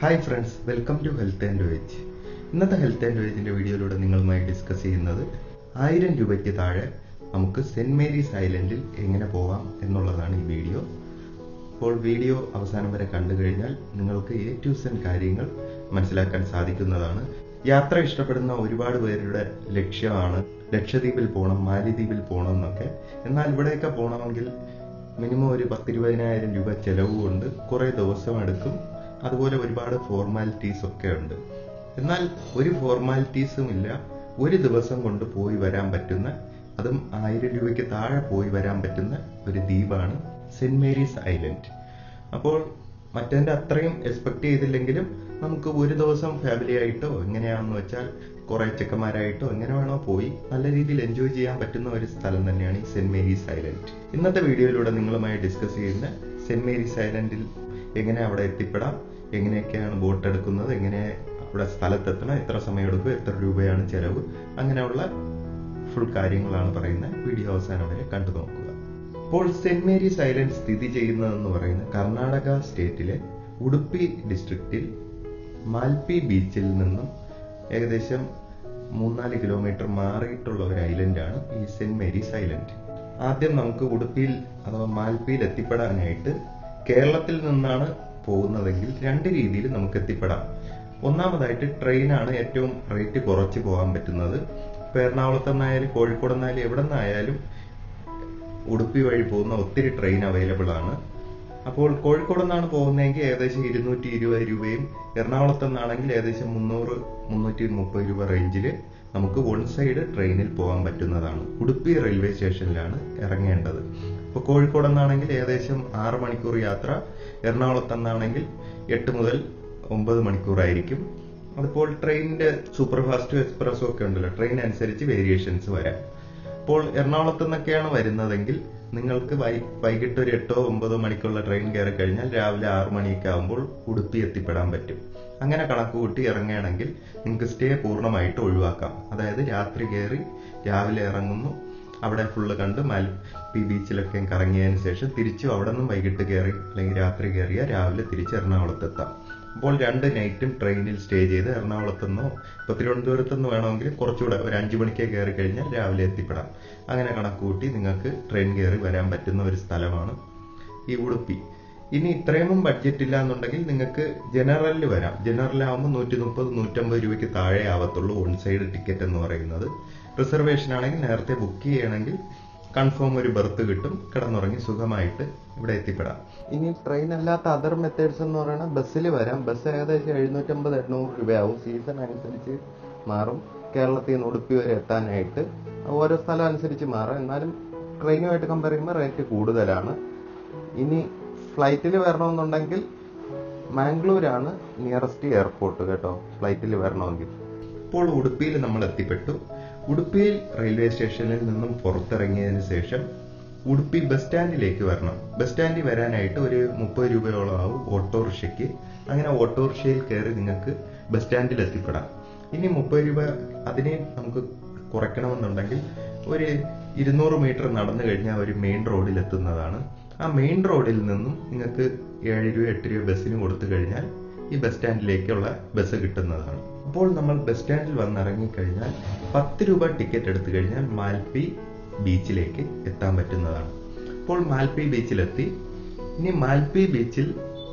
hi friends welcome to health and veg ഇന്നത്തെ health and വേജിന്റെ വീഡിയോയിലൂടെ നിങ്ങളുമായി ഡിസ്കസ് ചെയ്യുന്നത് ആയിരം രൂപയ്ക്ക് താഴെ നമുക്ക് സെന്റ് മേരീസ് ഐലൻഡിൽ എങ്ങനെ പോവാം എന്നുള്ളതാണ് ഈ വീഡിയോ അപ്പോൾ വീഡിയോ അവസാനം വരെ കണ്ടു കഴിഞ്ഞാൽ നിങ്ങൾക്ക് എ ടു സെൻ കാര്യങ്ങൾ മനസ്സിലാക്കാൻ സാധിക്കുന്നതാണ് യാത്ര ഇഷ്ടപ്പെടുന്ന ഒരുപാട് പേരുടെ ലക്ഷ്യമാണ് ലക്ഷദ്വീപിൽ പോകണം മാലിദ്വീപിൽ പോകണം എന്നൊക്കെ എന്നാൽ ഇവിടെയൊക്കെ പോകണമെങ്കിൽ മിനിമം ഒരു പത്തിരുപതിനായിരം രൂപ ചെലവ് കൊണ്ട് കുറേ ദിവസം എടുക്കും അതുപോലെ ഒരുപാട് ഫോർമാലിറ്റീസ് ഒക്കെ ഉണ്ട് എന്നാൽ ഒരു ഫോർമാലിറ്റീസും ഇല്ല ഒരു ദിവസം കൊണ്ട് പോയി വരാൻ പറ്റുന്ന അതും ആയിരം രൂപയ്ക്ക് താഴെ പോയി വരാൻ പറ്റുന്ന ഒരു ദ്വീപാണ് സെന്റ് മേരീസ് ഐലൻഡ് അപ്പോൾ മറ്റേന്റെ അത്രയും എക്സ്പെക്ട് ചെയ്തില്ലെങ്കിലും നമുക്ക് ഒരു ദിവസം ഫാമിലി ആയിട്ടോ എങ്ങനെയാണെന്ന് വെച്ചാൽ കുറെ ചെക്കന്മാരായിട്ടോ എങ്ങനെ വേണോ പോയി നല്ല രീതിയിൽ എൻജോയ് ചെയ്യാൻ പറ്റുന്ന ഒരു സ്ഥലം തന്നെയാണ് ഈ സെന്റ് മേരീസ് ഐലൻഡ് ഇന്നത്തെ വീഡിയോയിലൂടെ നിങ്ങളുമായി ഡിസ്കസ് ചെയ്യുന്ന സെന്റ് മേരീസ് ഐലൻഡിൽ എങ്ങനെ അവിടെ എത്തിപ്പെടാം എങ്ങനെയൊക്കെയാണ് ബോട്ട് എടുക്കുന്നത് എങ്ങനെ അവിടെ സ്ഥലത്തെത്തണം എത്ര സമയം എടുക്കും എത്ര രൂപയാണ് ചെലവ് അങ്ങനെയുള്ള ഫുൾ കാര്യങ്ങളാണ് പറയുന്നത് വീഡിയോ അവസാനം വരെ കണ്ടു നോക്കുക ഇപ്പോൾ സെന്റ് മേരീസ് ഐലൻഡ് സ്ഥിതി ചെയ്യുന്നതെന്ന് പറയുന്നത് കർണാടക സ്റ്റേറ്റിലെ ഉടുപ്പി ഡിസ്ട്രിക്റ്റിൽ മാൽപ്പി ബീച്ചിൽ നിന്നും ഏകദേശം മൂന്നാല് കിലോമീറ്റർ മാറിയിട്ടുള്ള ഒരു ഐലൻഡാണ് ഈ സെന്റ് മേരീസ് ഐലൻഡ് ആദ്യം നമുക്ക് ഉടുപ്പിയിൽ അഥവാ മാൽപ്പിയിൽ എത്തിപ്പെടാനായിട്ട് കേരളത്തിൽ നിന്നാണ് പോകുന്നതെങ്കിൽ രണ്ട് രീതിയിൽ നമുക്ക് എത്തിപ്പെടാം ഒന്നാമതായിട്ട് ട്രെയിനാണ് ഏറ്റവും റേറ്റ് കുറച്ച് പോകാൻ പറ്റുന്നത് ഇപ്പൊ എറണാകുളത്ത് നിന്നായാലും കോഴിക്കോട് നിന്നായാലും എവിടെ നിന്നായാലും ഉടുപ്പി വഴി പോകുന്ന ഒത്തിരി ട്രെയിൻ അവൈലബിൾ ആണ് അപ്പോൾ കോഴിക്കോട് നിന്നാണ് പോകുന്നതെങ്കിൽ ഏകദേശം ഇരുന്നൂറ്റി ഇരുപത് രൂപയും എറണാകുളത്ത് നിന്നാണെങ്കിൽ ഏകദേശം മുന്നൂറ് മുന്നൂറ്റി മുപ്പത് രൂപ റേഞ്ചിൽ നമുക്ക് വൺ സൈഡ് ട്രെയിനിൽ പോകാൻ പറ്റുന്നതാണ് ഉടുപ്പി റെയിൽവേ സ്റ്റേഷനിലാണ് ഇറങ്ങേണ്ടത് ഇപ്പോൾ കോഴിക്കോട് നിന്നാണെങ്കിൽ ഏകദേശം ആറ് മണിക്കൂർ യാത്ര എറണാകുളത്ത് നിന്നാണെങ്കിൽ എട്ട് മുതൽ ഒമ്പത് മണിക്കൂറായിരിക്കും അതുപോലെ ട്രെയിനിന്റെ സൂപ്പർ ഫാസ്റ്റ് എക്സ്പ്രസ്സും ഒക്കെ ഉണ്ടല്ലോ ട്രെയിൻ അനുസരിച്ച് വേരിയേഷൻസ് വരാം അപ്പോൾ എറണാകുളത്ത് നിന്നൊക്കെയാണ് വരുന്നതെങ്കിൽ നിങ്ങൾക്ക് വൈ വൈകിട്ട് ഒരു എട്ടോ ഒമ്പതോ മണിക്കുള്ള ട്രെയിൻ കയറി കഴിഞ്ഞാൽ രാവിലെ ആറു മണിയൊക്കെ ആകുമ്പോൾ ഉടുപ്പി എത്തിപ്പെടാൻ പറ്റും അങ്ങനെ കണക്ക് കൂട്ടി ഇറങ്ങുകയാണെങ്കിൽ നിങ്ങൾക്ക് സ്റ്റേ പൂർണ്ണമായിട്ട് ഒഴിവാക്കാം അതായത് രാത്രി കയറി രാവിലെ ഇറങ്ങുന്നു അവിടെ ഫുള്ള് കണ്ട് മൽ പി ബീച്ചിലൊക്കെ കറങ്ങിയതിന് ശേഷം തിരിച്ചും അവിടെ നിന്നും വൈകിട്ട് കയറി അല്ലെങ്കിൽ രാത്രി കയറിയ രാവിലെ തിരിച്ച് എറണാകുളത്തെത്താം അപ്പോൾ രണ്ട് നൈറ്റും ട്രെയിനിൽ സ്റ്റേ ചെയ്ത് എറണാകുളത്തു നിന്നോ ഇപ്പൊ തിരുവനന്തപുരത്ത് നിന്ന് വേണമെങ്കിൽ കുറച്ചുകൂടെ ഒരു അഞ്ചു മണിക്ക് കയറി കഴിഞ്ഞാൽ രാവിലെ എത്തിപ്പെടാം അങ്ങനെ കണക്ക് കൂട്ടി നിങ്ങൾക്ക് ട്രെയിൻ കയറി വരാൻ പറ്റുന്ന ഒരു സ്ഥലമാണ് ഈ ഉടുപ്പി ഇനി ഇത്രയും ബഡ്ജറ്റ് ഇല്ല എന്നുണ്ടെങ്കിൽ നിങ്ങൾക്ക് ജനറലിൽ വരാം ജനറലാകുമ്പോൾ നൂറ്റി മുപ്പത് നൂറ്റമ്പത് രൂപയ്ക്ക് താഴെ ആവത്തുള്ളൂ വൺ സൈഡ് ടിക്കറ്റ് എന്ന് പറയുന്നത് റിസർവേഷൻ ആണെങ്കിൽ നേരത്തെ ബുക്ക് ചെയ്യണമെങ്കിൽ കൺഫേം ഒരു ബർത്ത് കിട്ടും കിടന്നുറങ്ങി സുഖമായിട്ട് ഇവിടെ എത്തിപ്പെടാം ഇനി ട്രെയിൻ അല്ലാത്ത അതർ മെത്തേഡ്സ് എന്ന് പറയുന്നത് ബസ്സിൽ വരാം ബസ് ഏകദേശം എഴുന്നൂറ്റമ്പത് എണ്ണൂറ് രൂപയാവും സീസൺ അനുസരിച്ച് മാറും കേരളത്തിൽ നിന്ന് ഉടുപ്പി വരെ എത്താനായിട്ട് ഓരോ സ്ഥലം അനുസരിച്ച് മാറാം എന്നാലും ട്രെയിനുമായിട്ട് കമ്പയർ ചെയ്യുമ്പോൾ റേറ്റ് കൂടുതലാണ് ഇനി ഫ്ലൈറ്റിൽ വരണമെന്നുണ്ടെങ്കിൽ മാംഗ്ലൂരാണ് നിയറസ്റ്റ് എയർപോർട്ട് കേട്ടോ ഫ്ലൈറ്റിൽ വരണമെങ്കിൽ ഇപ്പോൾ ഉടുപ്പിയിൽ നമ്മൾ എത്തിപ്പെട്ടു ഉടുപ്പിയിൽ റെയിൽവേ സ്റ്റേഷനിൽ നിന്നും പുറത്തിറങ്ങിയതിന് ശേഷം ഉടുപ്പി ബസ് സ്റ്റാൻഡിലേക്ക് വരണം ബസ് സ്റ്റാൻഡിൽ വരാനായിട്ട് ഒരു മുപ്പത് രൂപയോളം ആവും ഓട്ടോറിക്ഷയ്ക്ക് അങ്ങനെ ഓട്ടോറിക്ഷയിൽ കയറി നിങ്ങൾക്ക് ബസ് സ്റ്റാൻഡിൽ എത്തിപ്പെടാം ഇനി മുപ്പത് രൂപ അതിനെ നമുക്ക് കുറയ്ക്കണമെന്നുണ്ടെങ്കിൽ ഒരു ഇരുന്നൂറ് മീറ്റർ നടന്നു കഴിഞ്ഞാൽ ഒരു മെയിൻ റോഡിൽ എത്തുന്നതാണ് ആ മെയിൻ റോഡിൽ നിന്നും നിങ്ങൾക്ക് ഏഴ് രൂപ എട്ട് രൂപ ബസ്സിന് കൊടുത്തു കഴിഞ്ഞാൽ ഈ ബസ് സ്റ്റാൻഡിലേക്കുള്ള ബസ് കിട്ടുന്നതാണ് അപ്പോൾ നമ്മൾ ബസ് സ്റ്റാൻഡിൽ വന്നിറങ്ങിക്കഴിഞ്ഞാൽ പത്ത് രൂപ ടിക്കറ്റ് എടുത്തു കഴിഞ്ഞാൽ മാൽപ്പി ബീച്ചിലേക്ക് എത്താൻ പറ്റുന്നതാണ് അപ്പോൾ മാൽപ്പി ബീച്ചിലെത്തി ഇനി മാൽപ്പി ബീച്ചിൽ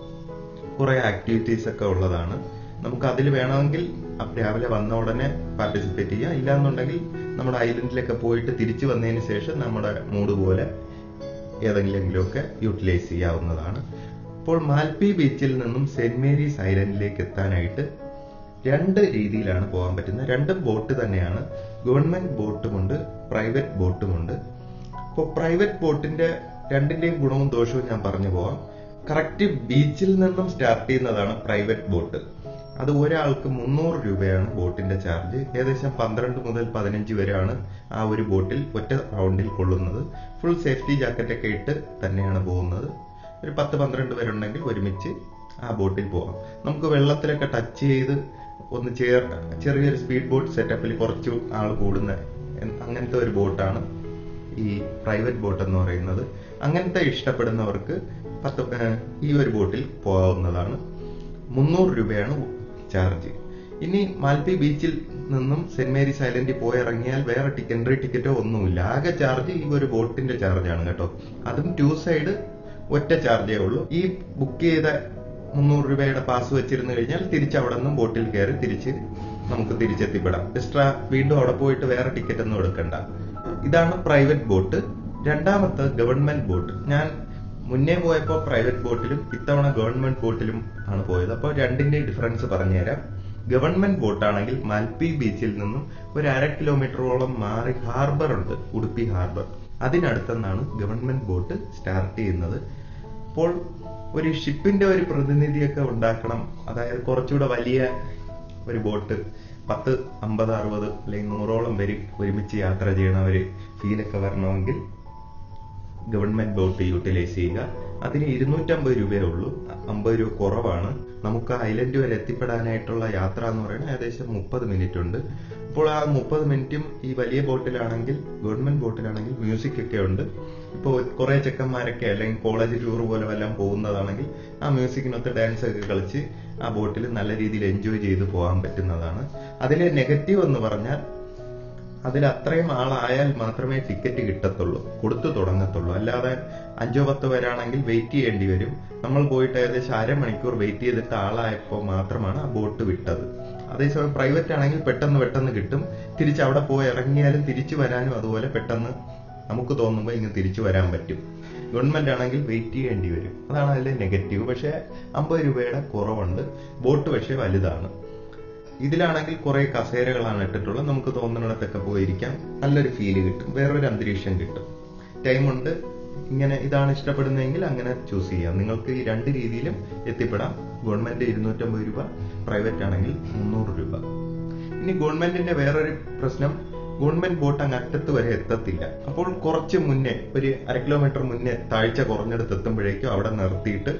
കുറെ ആക്ടിവിറ്റീസ് ഒക്കെ ഉള്ളതാണ് നമുക്ക് അതിൽ വേണമെങ്കിൽ രാവിലെ വന്ന ഉടനെ പാർട്ടിസിപ്പേറ്റ് ചെയ്യാം ഇല്ലാന്നുണ്ടെങ്കിൽ നമ്മുടെ ഐലൻഡിലൊക്കെ പോയിട്ട് തിരിച്ചു വന്നതിന് ശേഷം നമ്മുടെ മൂഡ് പോലെ ഏതെങ്കിലുമൊക്കെ യൂട്ടിലൈസ് ചെയ്യാവുന്നതാണ് അപ്പോൾ മാൽപ്പി ബീച്ചിൽ നിന്നും സെന്റ് മേരീസ് ഐലൻഡിലേക്ക് എത്താനായിട്ട് രണ്ട് രീതിയിലാണ് പോകാൻ പറ്റുന്നത് രണ്ടും ബോട്ട് തന്നെയാണ് ഗവൺമെന്റ് ബോട്ടുമുണ്ട് പ്രൈവറ്റ് ബോട്ടുമുണ്ട് അപ്പോൾ പ്രൈവറ്റ് ബോട്ടിന്റെ രണ്ടിന്റെയും ഗുണവും ദോഷവും ഞാൻ പറഞ്ഞു പോവാം കറക്റ്റ് ബീച്ചിൽ നിന്നും സ്റ്റാർട്ട് ചെയ്യുന്നതാണ് പ്രൈവറ്റ് ബോട്ട് അത് ഒരാൾക്ക് മുന്നൂറ് രൂപയാണ് ബോട്ടിന്റെ ചാർജ് ഏകദേശം പന്ത്രണ്ട് മുതൽ പതിനഞ്ച് വരെയാണ് ആ ഒരു ബോട്ടിൽ ഒറ്റ റൗണ്ടിൽ കൊള്ളുന്നത് ഫുൾ സേഫ്റ്റി ജാക്കറ്റ് ഒക്കെ ഇട്ട് തന്നെയാണ് പോകുന്നത് ഒരു പത്ത് പന്ത്രണ്ട് പേരുണ്ടെങ്കിൽ ഒരുമിച്ച് ആ ബോട്ടിൽ പോകാം നമുക്ക് വെള്ളത്തിലൊക്കെ ടച്ച് ചെയ്ത് ഒന്ന് ചേർ ചെറിയൊരു സ്പീഡ് ബോട്ട് സെറ്റപ്പിൽ കുറച്ച് ആൾ കൂടുന്ന അങ്ങനത്തെ ഒരു ബോട്ടാണ് ഈ പ്രൈവറ്റ് ബോട്ട് എന്ന് പറയുന്നത് അങ്ങനത്തെ ഇഷ്ടപ്പെടുന്നവർക്ക് പത്ത് ഈ ഒരു ബോട്ടിൽ പോകാവുന്നതാണ് മുന്നൂറ് രൂപയാണ് ചാർജ് ഇനി മാൽപ്പി ബീച്ചിൽ നിന്നും സെന്റ് മേരീസ് ഐലൻഡിൽ പോയി ഇറങ്ങിയാൽ വേറെ ടിക്കറ്റ് എൻട്രി ടിക്കറ്റോ ഒന്നുമില്ല ആകെ ചാർജ് ഈ ഒരു ബോട്ടിന്റെ ചാർജാണ് കേട്ടോ അതും ടു സൈഡ് ഒറ്റ ചാർജേ ഉള്ളൂ ഈ ബുക്ക് ചെയ്ത മുന്നൂറ് രൂപയുടെ പാസ് വെച്ചിരുന്നു കഴിഞ്ഞാൽ തിരിച്ച് അവിടെ നിന്നും ബോട്ടിൽ കയറി തിരിച്ച് നമുക്ക് തിരിച്ചെത്തിപ്പെടാം എക്സ്ട്രാ വീണ്ടും അവിടെ പോയിട്ട് വേറെ ടിക്കറ്റ് ഒന്നും എടുക്കണ്ട ഇതാണ് പ്രൈവറ്റ് ബോട്ട് രണ്ടാമത്തെ ഗവൺമെന്റ് ബോട്ട് ഞാൻ മുന്നേ പോയപ്പോൾ പ്രൈവറ്റ് ബോട്ടിലും ഇത്തവണ ഗവൺമെന്റ് ബോട്ടിലും ആണ് പോയത് അപ്പോൾ രണ്ടിന്റെ ഡിഫറൻസ് പറഞ്ഞുതരാം ഗവൺമെന്റ് ബോട്ടാണെങ്കിൽ മൽപ്പി ബീച്ചിൽ നിന്നും ഒരു അര കിലോമീറ്ററോളം മാറി ഹാർബർ ഉണ്ട് ഉടുപ്പി ഹാർബർ അതിനടുത്തെന്നാണ് ഗവൺമെന്റ് ബോട്ട് സ്റ്റാർട്ട് ചെയ്യുന്നത് അപ്പോൾ ഒരു ഷിപ്പിന്റെ ഒരു പ്രതിനിധിയൊക്കെ ഉണ്ടാക്കണം അതായത് കുറച്ചുകൂടെ വലിയ ഒരു ബോട്ട് പത്ത് അമ്പത് അറുപത് അല്ലെങ്കിൽ നൂറോളം പേര് ഒരുമിച്ച് യാത്ര ചെയ്യണ ഒരു ഫീലൊക്കെ വരണമെങ്കിൽ ഗവൺമെന്റ് ബോട്ട് യൂട്ടിലൈസ് ചെയ്യുക അതിന് ഇരുന്നൂറ്റമ്പത് രൂപയേ ഉള്ളൂ അമ്പത് രൂപ കുറവാണ് നമുക്ക് ഐലൻഡ് വരെ എത്തിപ്പെടാനായിട്ടുള്ള യാത്ര എന്ന് പറയുന്നത് ഏകദേശം മുപ്പത് മിനിറ്റ് ഉണ്ട് അപ്പോൾ ആ മുപ്പത് മിനിറ്റും ഈ വലിയ ബോട്ടിലാണെങ്കിൽ ഗവൺമെന്റ് ബോട്ടിലാണെങ്കിൽ മ്യൂസിക് ഒക്കെ ഉണ്ട് ഇപ്പോൾ കുറെ ചെക്കന്മാരൊക്കെ അല്ലെങ്കിൽ കോളേജ് ടൂർ പോലെ വല്ലതും പോകുന്നതാണെങ്കിൽ ആ മ്യൂസിക്കിനൊത്ത് ഡാൻസ് ഒക്കെ കളിച്ച് ആ ബോട്ടിൽ നല്ല രീതിയിൽ എൻജോയ് ചെയ്ത് പോകാൻ പറ്റുന്നതാണ് അതിലെ നെഗറ്റീവ് എന്ന് പറഞ്ഞാൽ അതിൽ അത്രയും ആളായാൽ മാത്രമേ ടിക്കറ്റ് കിട്ടത്തുള്ളൂ കൊടുത്തു തുടങ്ങത്തുള്ളൂ അല്ലാതെ അഞ്ചോ പത്തോ പേരാണെങ്കിൽ വെയിറ്റ് ചെയ്യേണ്ടി വരും നമ്മൾ പോയിട്ട് ഏകദേശം അരമണിക്കൂർ വെയിറ്റ് ചെയ്തിട്ട് ആളായപ്പോൾ മാത്രമാണ് ആ ബോട്ട് വിട്ടത് അതേസമയം പ്രൈവറ്റ് ആണെങ്കിൽ പെട്ടെന്ന് പെട്ടെന്ന് കിട്ടും തിരിച്ച് അവിടെ പോയി ഇറങ്ങിയാലും തിരിച്ചു വരാനും അതുപോലെ പെട്ടെന്ന് നമുക്ക് തോന്നുമ്പോൾ ഇങ്ങ് തിരിച്ചു വരാൻ പറ്റും ഗവൺമെന്റ് ആണെങ്കിൽ വെയിറ്റ് ചെയ്യേണ്ടി വരും അതാണ് അതിലെ നെഗറ്റീവ് പക്ഷേ അമ്പത് രൂപയുടെ കുറവുണ്ട് ബോട്ട് പക്ഷേ വലുതാണ് ഇതിലാണെങ്കിൽ കുറെ കസേരകളാണ് ഇട്ടിട്ടുള്ളത് നമുക്ക് തോന്നുന്നിടത്തൊക്കെ പോയിരിക്കാം നല്ലൊരു ഫീല് കിട്ടും വേറൊരു അന്തരീക്ഷം കിട്ടും ടൈമുണ്ട് ഇങ്ങനെ ഇതാണ് ഇഷ്ടപ്പെടുന്നതെങ്കിൽ അങ്ങനെ ചൂസ് ചെയ്യാം നിങ്ങൾക്ക് ഈ രണ്ട് രീതിയിലും എത്തിപ്പെടാം ഗവൺമെന്റ് ഇരുന്നൂറ്റമ്പത് രൂപ പ്രൈവറ്റ് ആണെങ്കിൽ മുന്നൂറ് രൂപ ഇനി ഗവൺമെന്റിന്റെ വേറൊരു പ്രശ്നം ഗവൺമെന്റ് ബോട്ട് അങ്ങ് അറ്റത്ത് വരെ എത്തത്തില്ല അപ്പോൾ കുറച്ച് മുന്നേ ഒരു അര കിലോമീറ്റർ മുന്നേ താഴ്ച കുറഞ്ഞെടുത്ത് എത്തുമ്പോഴേക്കും അവിടെ നിർത്തിയിട്ട്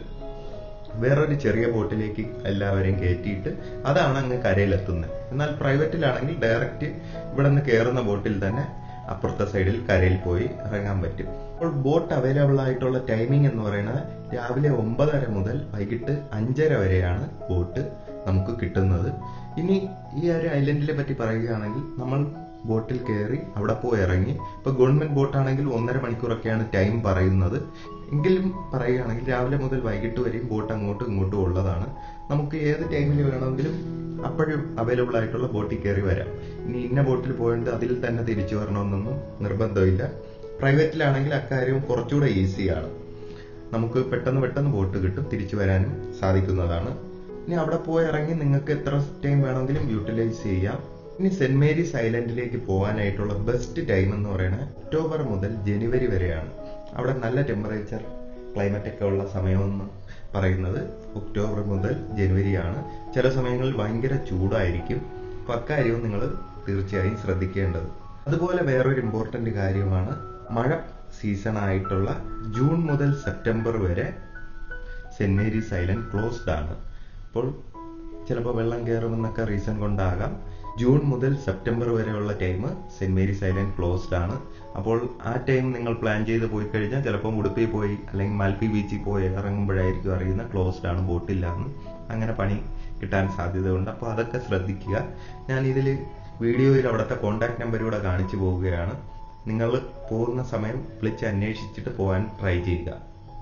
വേറൊരു ചെറിയ ബോട്ടിലേക്ക് എല്ലാവരെയും കയറ്റിയിട്ട് അതാണ് അങ്ങ് കരയിലെത്തുന്നത് എന്നാൽ പ്രൈവറ്റിലാണെങ്കിൽ ഡയറക്റ്റ് ഇവിടെ നിന്ന് കയറുന്ന ബോട്ടിൽ തന്നെ അപ്പുറത്തെ സൈഡിൽ കരയിൽ പോയി ഇറങ്ങാൻ പറ്റും അപ്പോൾ ബോട്ട് അവൈലബിൾ ആയിട്ടുള്ള ടൈമിംഗ് എന്ന് പറയുന്നത് രാവിലെ ഒമ്പതര മുതൽ വൈകിട്ട് അഞ്ചര വരെയാണ് ബോട്ട് നമുക്ക് കിട്ടുന്നത് ഇനി ഈ ഒരു ഐലൻഡിനെ പറ്റി പറയുകയാണെങ്കിൽ നമ്മൾ ബോട്ടിൽ കയറി അവിടെ പോയി ഇറങ്ങി ഇപ്പൊ ഗവൺമെന്റ് ബോട്ടാണെങ്കിൽ ഒന്നര മണിക്കൂറൊക്കെയാണ് ടൈം പറയുന്നത് എങ്കിലും പറയുകയാണെങ്കിൽ രാവിലെ മുതൽ വൈകിട്ട് വരെയും ബോട്ട് അങ്ങോട്ടും ഇങ്ങോട്ടും ഉള്ളതാണ് നമുക്ക് ഏത് ടൈമിൽ വേണമെങ്കിലും അപ്പോഴും അവൈലബിൾ ആയിട്ടുള്ള ബോട്ടിൽ കയറി വരാം ഇനി ഇന്ന ബോട്ടിൽ പോയിട്ട് അതിൽ തന്നെ തിരിച്ചു വരണമെന്നൊന്നും നിർബന്ധമില്ല പ്രൈവറ്റിലാണെങ്കിൽ അക്കാര്യം കുറച്ചുകൂടെ ഈസിയാണ് നമുക്ക് പെട്ടെന്ന് പെട്ടെന്ന് ബോട്ട് കിട്ടും തിരിച്ചു വരാനും സാധിക്കുന്നതാണ് ഇനി അവിടെ പോയി ഇറങ്ങി നിങ്ങൾക്ക് എത്ര ടൈം വേണമെങ്കിലും യൂട്ടിലൈസ് ചെയ്യാം ഇനി സെന്റ് മേരീസ് ഐലൻഡിലേക്ക് പോകാനായിട്ടുള്ള ബെസ്റ്റ് ടൈം എന്ന് പറയുന്നത് ഒക്ടോബർ മുതൽ ജനുവരി വരെയാണ് അവിടെ നല്ല ടെമ്പറേച്ചർ ക്ലൈമറ്റ് ഒക്കെ ഉള്ള സമയമെന്ന് പറയുന്നത് ഒക്ടോബർ മുതൽ ജനുവരിയാണ് ചില സമയങ്ങളിൽ ഭയങ്കര ചൂടായിരിക്കും അപ്പൊ അക്കാര്യവും നിങ്ങൾ തീർച്ചയായും ശ്രദ്ധിക്കേണ്ടത് അതുപോലെ വേറൊരു ഇമ്പോർട്ടന്റ് കാര്യമാണ് മഴ സീസൺ ആയിട്ടുള്ള ജൂൺ മുതൽ സെപ്റ്റംബർ വരെ സെന്റ് മേരീസ് ഐലൻഡ് ക്ലോസ്ഡ് ആണ് അപ്പോൾ ചിലപ്പോൾ വെള്ളം കയറുമെന്നൊക്കെ റീസൺ കൊണ്ടാകാം ജൂൺ മുതൽ സെപ്റ്റംബർ വരെയുള്ള time Saint Mary's island closed ആണ് അപ്പോൾ ആ ടൈം നിങ്ങൾ പ്ലാൻ ചെയ്ത് പോയി കഴിഞ്ഞാൽ ചിലപ്പോൾ ഉടുപ്പി പോയി അല്ലെങ്കിൽ മാൽപ്പി ബീച്ചിൽ പോയി ഇറങ്ങുമ്പോഴായിരിക്കും അറിയുന്ന ക്ലോസ്ഡ് ആണ് ബോട്ടില്ലാന്ന് അങ്ങനെ പണി കിട്ടാൻ സാധ്യതയുണ്ട് അപ്പോൾ അതൊക്കെ ശ്രദ്ധിക്കുക ഞാൻ ഇതിൽ വീഡിയോയിൽ അവിടുത്തെ കോൺടാക്ട് നമ്പർ കൂടെ കാണിച്ചു പോവുകയാണ് നിങ്ങൾ പോകുന്ന സമയം വിളിച്ച് അന്വേഷിച്ചിട്ട് പോകാൻ ട്രൈ ചെയ്യുക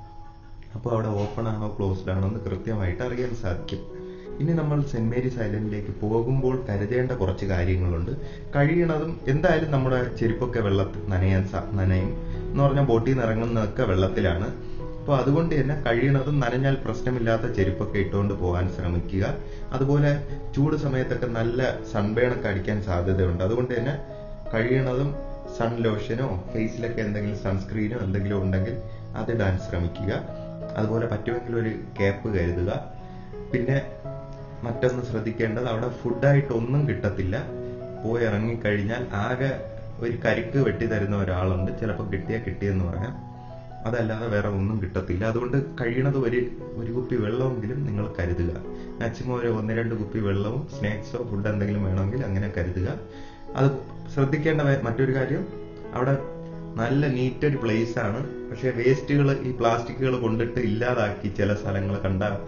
അപ്പോൾ അവിടെ ഓപ്പൺ ആണോ ക്ലോസ്ഡ് ആണോ എന്ന് കൃത്യമായിട്ട് അറിയാൻ സാധിക്കും ഇനി നമ്മൾ സെന്റ് മേരീസ് ഐലൻഡിലേക്ക് പോകുമ്പോൾ കരുതേണ്ട കുറച്ച് കാര്യങ്ങളുണ്ട് കഴിയണതും എന്തായാലും നമ്മുടെ ചെരുപ്പൊക്കെ വെള്ളത്തിൽ നനയാൻ സാ നനയും എന്ന് പറഞ്ഞാൽ ബോട്ടിൽ നിന്ന് ഇറങ്ങുന്നതൊക്കെ വെള്ളത്തിലാണ് അപ്പോൾ അതുകൊണ്ട് തന്നെ കഴിയണതും നനഞ്ഞാൽ പ്രശ്നമില്ലാത്ത ചെരുപ്പൊക്കെ ഇട്ടുകൊണ്ട് പോകാൻ ശ്രമിക്കുക അതുപോലെ ചൂട് സമയത്തൊക്കെ നല്ല സൺബേൺ ഒക്കെ അടിക്കാൻ സാധ്യതയുണ്ട് അതുകൊണ്ട് തന്നെ കഴിയണതും സൺ ലോഷനോ ഫേസിലൊക്കെ എന്തെങ്കിലും സൺസ്ക്രീനോ എന്തെങ്കിലും ഉണ്ടെങ്കിൽ അതിടാൻ ശ്രമിക്കുക അതുപോലെ പറ്റുമെങ്കിൽ ഒരു ക്യാപ്പ് കരുതുക പിന്നെ മറ്റൊന്ന് ശ്രദ്ധിക്കേണ്ടത് അവിടെ ഫുഡായിട്ട് ഒന്നും കിട്ടത്തില്ല പോയി ഇറങ്ങിക്കഴിഞ്ഞാൽ ആകെ ഒരു കരിക്ക് വെട്ടി തരുന്ന ഒരാളുണ്ട് ചിലപ്പോൾ കിട്ടിയാൽ കിട്ടിയെന്ന് പറയാം അതല്ലാതെ വേറെ ഒന്നും കിട്ടത്തില്ല അതുകൊണ്ട് കഴിയണത് ഒരു ഒരു കുപ്പി വെള്ളമെങ്കിലും നിങ്ങൾ കരുതുക മാക്സിമം ഒരു ഒന്ന് രണ്ട് കുപ്പി വെള്ളവും സ്നാക്സോ ഫുഡ് എന്തെങ്കിലും വേണമെങ്കിൽ അങ്ങനെ കരുതുക അത് ശ്രദ്ധിക്കേണ്ട വേ- മറ്റൊരു കാര്യം അവിടെ നല്ല നീറ്റഡ് പ്ലേസ് ആണ് പക്ഷെ വേസ്റ്റുകൾ ഈ പ്ലാസ്റ്റിക്കുകൾ കൊണ്ടിട്ട് ഇല്ലാതാക്കി ചില സ്ഥലങ്ങൾ കണ്ട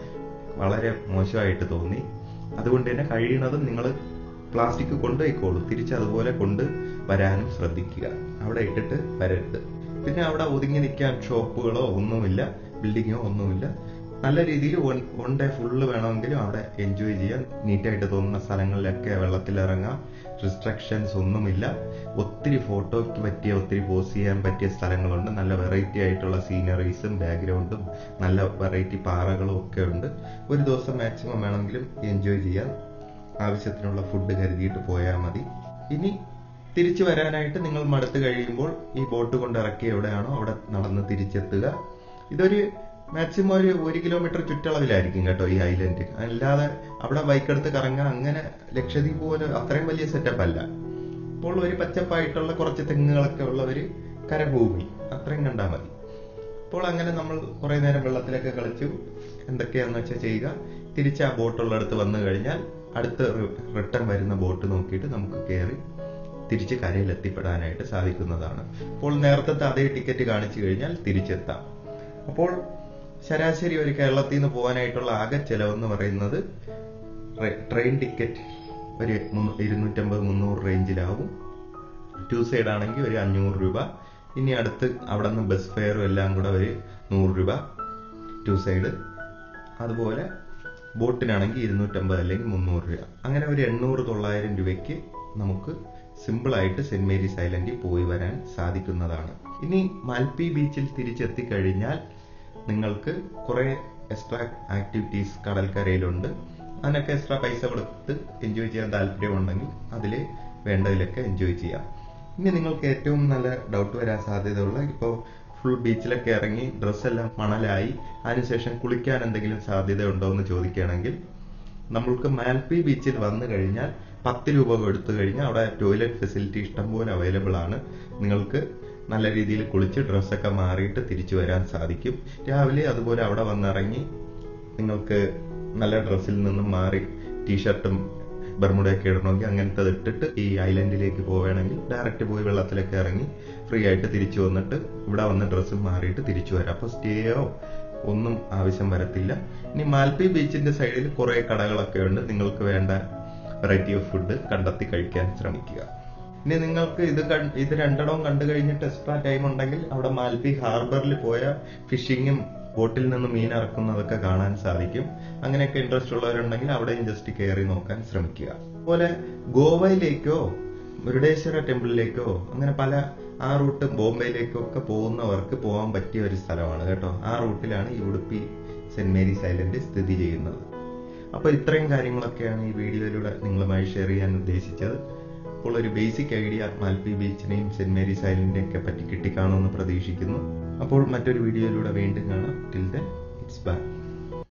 വളരെ മോശമായിട്ട് തോന്നി അതുകൊണ്ട് തന്നെ കഴിയുന്നതും നിങ്ങൾ പ്ലാസ്റ്റിക് കൊണ്ടുപോയിക്കോളൂ തിരിച്ച് അതുപോലെ കൊണ്ട് വരാനും ശ്രദ്ധിക്കുക അവിടെ ഇട്ടിട്ട് വരരുത് പിന്നെ അവിടെ ഒതുങ്ങി നിൽക്കാൻ ഷോപ്പുകളോ ഒന്നുമില്ല ബിൽഡിങ്ങോ ഒന്നുമില്ല നല്ല രീതിയിൽ വൺ ഡേ ഫുള്ള് വേണമെങ്കിലും അവിടെ എൻജോയ് ചെയ്യാൻ നീറ്റായിട്ട് തോന്നുന്ന സ്ഥലങ്ങളിലൊക്കെ വെള്ളത്തിലിറങ്ങാം റിസ്ട്രിക്ഷൻസ് ഒന്നുമില്ല ഒത്തിരി ഫോട്ടോയ്ക്ക് പറ്റിയ ഒത്തിരി പോസ് ചെയ്യാൻ പറ്റിയ സ്ഥലങ്ങളുണ്ട് നല്ല വെറൈറ്റി ആയിട്ടുള്ള സീനറീസും ബാക്ക്ഗ്രൗണ്ടും നല്ല വെറൈറ്റി പാറകളും ഒക്കെ ഉണ്ട് ഒരു ദിവസം മാക്സിമം വേണമെങ്കിലും എൻജോയ് ചെയ്യാൻ ആവശ്യത്തിനുള്ള ഫുഡ് കരുതിയിട്ട് പോയാൽ മതി ഇനി തിരിച്ചു വരാനായിട്ട് നിങ്ങൾ മടുത്ത് കഴിയുമ്പോൾ ഈ ബോട്ട് കൊണ്ട് ഇറക്കി എവിടെയാണോ അവിടെ നടന്ന് തിരിച്ചെത്തുക ഇതൊരു മാക്സിമം ഒരു ഒരു കിലോമീറ്റർ ചുറ്റളവിലായിരിക്കും കേട്ടോ ഈ ഐലൻഡ് അല്ലാതെ അവിടെ ബൈക്കെടുത്ത് കറങ്ങാൻ അങ്ങനെ ലക്ഷദ്വീപ് പോലെ അത്രയും വലിയ സെറ്റപ്പ് അല്ല അപ്പോൾ ഒരു പച്ചപ്പായിട്ടുള്ള കുറച്ച് തെങ്ങുകളൊക്കെ ഉള്ള ഒരു കരഭൂമി അത്രയും കണ്ടാൽ മതി അപ്പോൾ അങ്ങനെ നമ്മൾ കുറെ നേരം വെള്ളത്തിലൊക്കെ കളിച്ചു എന്തൊക്കെയാന്ന് വെച്ചാൽ ചെയ്യുക തിരിച്ച് ആ ബോട്ടുള്ളടുത്ത് വന്നു കഴിഞ്ഞാൽ അടുത്ത് റിട്ടേൺ വരുന്ന ബോട്ട് നോക്കിയിട്ട് നമുക്ക് കയറി തിരിച്ച് കരയിൽ എത്തിപ്പെടാനായിട്ട് സാധിക്കുന്നതാണ് അപ്പോൾ നേരത്തെ അതേ ടിക്കറ്റ് കാണിച്ചു കഴിഞ്ഞാൽ തിരിച്ചെത്താം അപ്പോൾ ശരാശരി ഒരു കേരളത്തിൽ നിന്ന് പോകാനായിട്ടുള്ള ആകെ ചെലവെന്ന് പറയുന്നത് ട്രെയിൻ ടിക്കറ്റ് ഒരു ഇരുന്നൂറ്റമ്പത് മുന്നൂറ് റേഞ്ചിലാവും ടു സൈഡ് ആണെങ്കിൽ ഒരു അഞ്ഞൂറ് രൂപ ഇനി അടുത്ത് അവിടെ നിന്ന് ബസ് ഫെയറും എല്ലാം കൂടെ ഒരു നൂറ് രൂപ ടു സൈഡ് അതുപോലെ ബോട്ടിനാണെങ്കിൽ ഇരുന്നൂറ്റമ്പത് അല്ലെങ്കിൽ മുന്നൂറ് രൂപ അങ്ങനെ ഒരു എണ്ണൂറ് തൊള്ളായിരം രൂപയ്ക്ക് നമുക്ക് സിമ്പിളായിട്ട് സെന്റ് മേരീസ് ഐലൻഡിൽ പോയി വരാൻ സാധിക്കുന്നതാണ് ഇനി മാൽപ്പി ബീച്ചിൽ തിരിച്ചെത്തിക്കഴിഞ്ഞാൽ നിങ്ങൾക്ക് കുറെ എക്സ്ട്രാ ആക്ടിവിറ്റീസ് കടൽക്കരയിലുണ്ട് അതിനൊക്കെ എക്സ്ട്രാ പൈസ കൊടുത്ത് എൻജോയ് ചെയ്യാൻ താല്പര്യമുണ്ടെങ്കിൽ അതിൽ വേണ്ടതിലൊക്കെ എൻജോയ് ചെയ്യാം ഇനി നിങ്ങൾക്ക് ഏറ്റവും നല്ല ഡൗട്ട് വരാൻ സാധ്യതയുള്ള ഇപ്പോൾ ഫുൾ ബീച്ചിലൊക്കെ ഇറങ്ങി ഡ്രസ്സെല്ലാം മണലായി അതിനുശേഷം കുളിക്കാൻ എന്തെങ്കിലും സാധ്യത ഉണ്ടോ എന്ന് ചോദിക്കുകയാണെങ്കിൽ നമ്മൾക്ക് മാൽപ്പി ബീച്ചിൽ വന്നു കഴിഞ്ഞാൽ പത്ത് രൂപ കൊടുത്തു കഴിഞ്ഞാൽ അവിടെ ടോയ്ലറ്റ് ഫെസിലിറ്റി ഇഷ്ടംപോലെ അവൈലബിൾ ആണ് നിങ്ങൾക്ക് നല്ല രീതിയിൽ കുളിച്ച് ഡ്രസ്സൊക്കെ മാറിയിട്ട് തിരിച്ചു വരാൻ സാധിക്കും രാവിലെ അതുപോലെ അവിടെ വന്നിറങ്ങി നിങ്ങൾക്ക് നല്ല ഡ്രസ്സിൽ നിന്നും മാറി ടീഷർട്ടും ബർമുടയൊക്കെ ഇടണമെങ്കിൽ അങ്ങനത്തെ ഇട്ടിട്ട് ഈ ഐലൻഡിലേക്ക് പോവുകയാണെങ്കിൽ ഡയറക്റ്റ് പോയി വെള്ളത്തിലൊക്കെ ഇറങ്ങി ഫ്രീ ആയിട്ട് തിരിച്ചു വന്നിട്ട് ഇവിടെ വന്ന് ഡ്രസ്സും മാറിയിട്ട് തിരിച്ചു വരാം അപ്പോൾ സ്റ്റേയോ ഒന്നും ആവശ്യം വരത്തില്ല ഇനി മാൽപ്പി ബീച്ചിന്റെ സൈഡിൽ കുറെ കടകളൊക്കെ ഉണ്ട് നിങ്ങൾക്ക് വേണ്ട വെറൈറ്റി ഓഫ് ഫുഡ് കണ്ടെത്തി കഴിക്കാൻ ശ്രമിക്കുക ഇനി നിങ്ങൾക്ക് ഇത് ഇത് രണ്ടിടവും കണ്ടു കഴിഞ്ഞിട്ട് എക്സ്ട്രാ ടൈം ഉണ്ടെങ്കിൽ അവിടെ മാൽപ്പി ഹാർബറിൽ പോയ ഫിഷിങ്ങും ബോട്ടിൽ നിന്ന് മീൻ ഇറക്കുന്നതൊക്കെ കാണാൻ സാധിക്കും അങ്ങനെയൊക്കെ ഇൻട്രസ്റ്റ് ഉള്ളവരുണ്ടെങ്കിൽ അവിടെയും ജസ്റ്റ് കയറി നോക്കാൻ ശ്രമിക്കുക അതുപോലെ ഗോവയിലേക്കോ മുരുടേശ്വര ടെമ്പിളിലേക്കോ അങ്ങനെ പല ആ റൂട്ട് ബോംബെയിലേക്കോ ഒക്കെ പോകുന്നവർക്ക് പോകാൻ പറ്റിയ ഒരു സ്ഥലമാണ് കേട്ടോ ആ റൂട്ടിലാണ് ഈ ഉടുപ്പി സെന്റ് മേരീസ് ഐലൻഡ് സ്ഥിതി ചെയ്യുന്നത് അപ്പോൾ ഇത്രയും കാര്യങ്ങളൊക്കെയാണ് ഈ വീഡിയോയിലൂടെ നിങ്ങളുമായി ഷെയർ ചെയ്യാൻ ഉദ്ദേശിച്ചത് അപ്പോൾ ഒരു ബേസിക് ഐഡിയ മാൽപ്പി ബീച്ചിനെയും സെന്റ് മേരീസ് ഐലൻഡിനെയും ഒക്കെ പറ്റി കിട്ടിക്കാണുമെന്ന് പ്രതീക്ഷിക്കുന്നു അപ്പോൾ മറ്റൊരു വീഡിയോയിലൂടെ വീണ്ടും കാണാം ടിൽ ദെൻ ഇറ്റ്സ് ബൈ